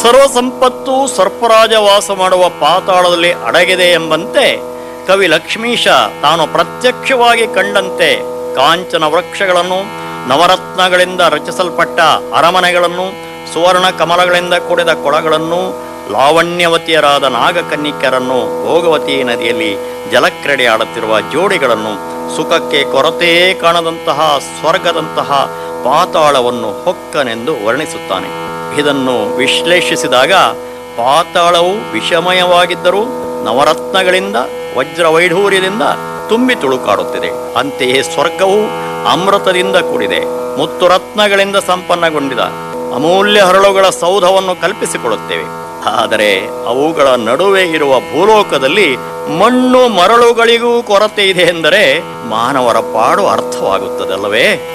ಸರ್ವ ಸಂಪತ್ತು ಸರ್ಪರಾಜ ವಾಸ ಮಾಡುವ ಪಾತಾಳದಲ್ಲಿ ಅಡಗಿದೆ ಎಂಬಂತೆ ಕವಿ ಲಕ್ಷ್ಮೀಶ ತಾನು ಪ್ರತ್ಯಕ್ಷವಾಗಿ ಕಂಡಂತೆ ಕಾಂಚನ ವೃಕ್ಷಗಳನ್ನು ನವರತ್ನಗಳಿಂದ ರಚಿಸಲ್ಪಟ್ಟ ಅರಮನೆಗಳನ್ನು ಸುವರ್ಣ ಕಮಲಗಳಿಂದ ಕೂಡಿದ ಕೊಳಗಳನ್ನು ಲಾವಣ್ಯವತಿಯರಾದ ನಾಗಕನ್ನಿಕರನ್ನು ಭೋಗವತಿ ನದಿಯಲ್ಲಿ ಜಲಕ್ರೀಡೆ ಆಡುತ್ತಿರುವ ಜೋಡಿಗಳನ್ನು ಸುಖಕ್ಕೆ ಕೊರತೆಯೇ ಕಾಣದಂತಹ ಸ್ವರ್ಗದಂತಹ ಪಾತಾಳವನ್ನು ಹೊಕ್ಕನೆಂದು ವರ್ಣಿಸುತ್ತಾನೆ ಇದನ್ನು ವಿಶ್ಲೇಷಿಸಿದಾಗ ಪಾತಾಳವು ವಿಷಮಯವಾಗಿದ್ದರೂ ನವರತ್ನಗಳಿಂದ ವಜ್ರ ವೈಢೂರ್ಯದಿಂದ ತುಂಬಿ ತುಳುಕಾಡುತ್ತಿದೆ ಅಂತೆಯೇ ಸ್ವರ್ಗವು ಅಮೃತದಿಂದ ಕೂಡಿದೆ ಮುತ್ತು ರತ್ನಗಳಿಂದ ಸಂಪನ್ನಗೊಂಡಿದ ಅಮೂಲ್ಯ ಹರಳುಗಳ ಸೌಧವನ್ನು ಕಲ್ಪಿಸಿಕೊಳ್ಳುತ್ತೇವೆ ಆದರೆ ಅವುಗಳ ನಡುವೆ ಇರುವ ಭೂಲೋಕದಲ್ಲಿ ಮಣ್ಣು ಮರಳುಗಳಿಗೂ ಕೊರತೆ ಇದೆ ಎಂದರೆ ಮಾನವರ ಪಾಡು ಅರ್ಥವಾಗುತ್ತದಲ್ಲವೇ